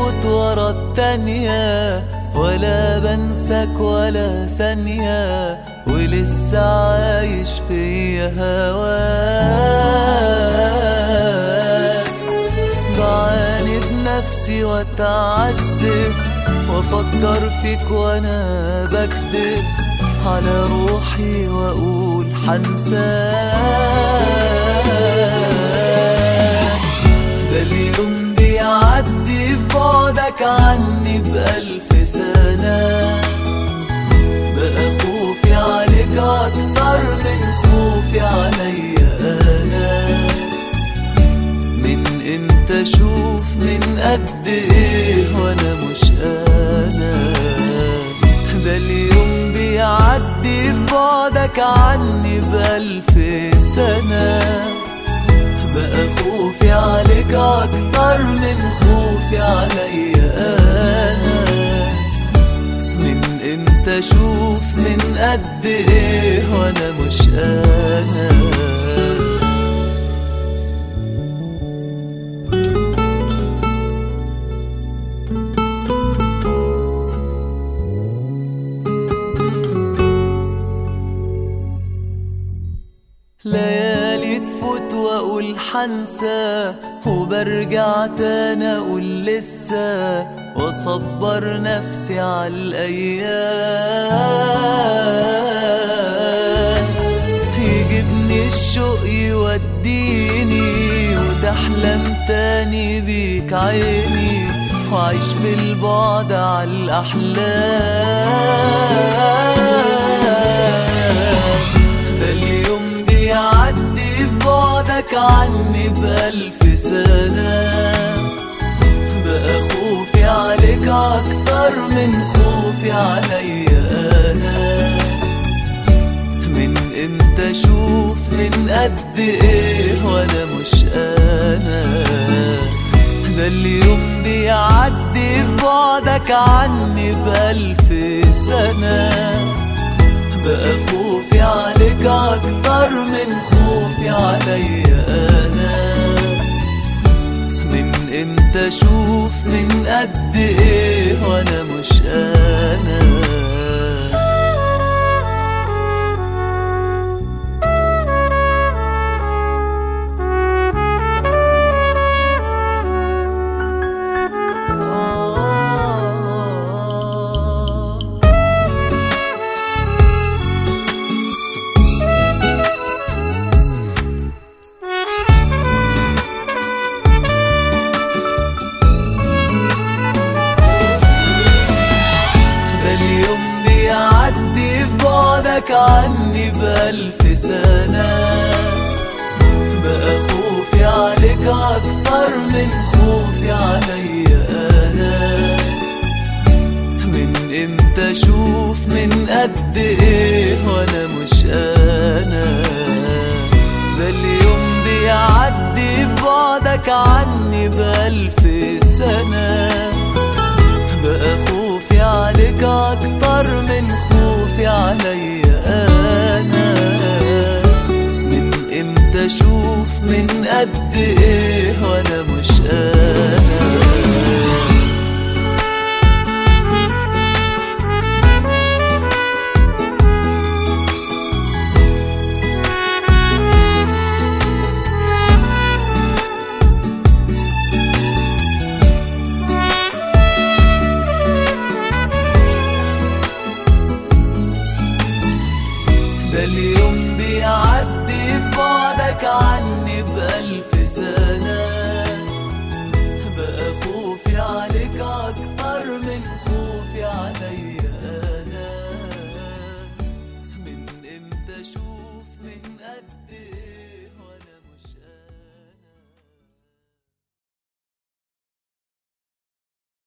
تفوت ورا التانية ولا بنساك ولا ثانية ولسه عايش فيا هواك بعاند نفسي واتعذب وافكر فيك وانا بكذب على روحي واقول حنساك ده اليوم بيعدي في بعدك عني بألف سنة بقى خوفي عليك أكتر من خوفي عليا أنا من انت شوف من قد ايه وانا مش انا ده اليوم بيعدي في بعدك عني بألف سنة بقى خوفي عليك أكتر من خوفي عليا أنا من امتى اشوف من قد ايه وانا مش انا ليالي تفوت واقول حنسى وبرجع تاني اقول لسه واصبر نفسي على الايام يجيبني الشوق يوديني وتحلم تاني بيك عيني وعيش في البعد على الاحلام ده اليوم بيعدي في بعدك عني بألف سنة بقى خوفي عليك أكتر من خوفي عليا أنا من امتى اشوف من قد ايه وانا مش انا ده اليوم بيعدي في بعدك عني بألف سنة بقى خوفي عليك أكتر من خوفي عليا أنا من امتى اشوف من قد ايه وانا مش انا ده اليوم بيعدي في بعدك عني بألف سنة بقى خوفي عليك أكتر من خوفي عليا أنا من امتى اشوف من قد ايه وانا مش انا ده اليوم بيعدي في بعدك عني بألف سنة بقى خوفي عليك أكتر من خوفي عليا أنا من امتى اشوف من قد ايه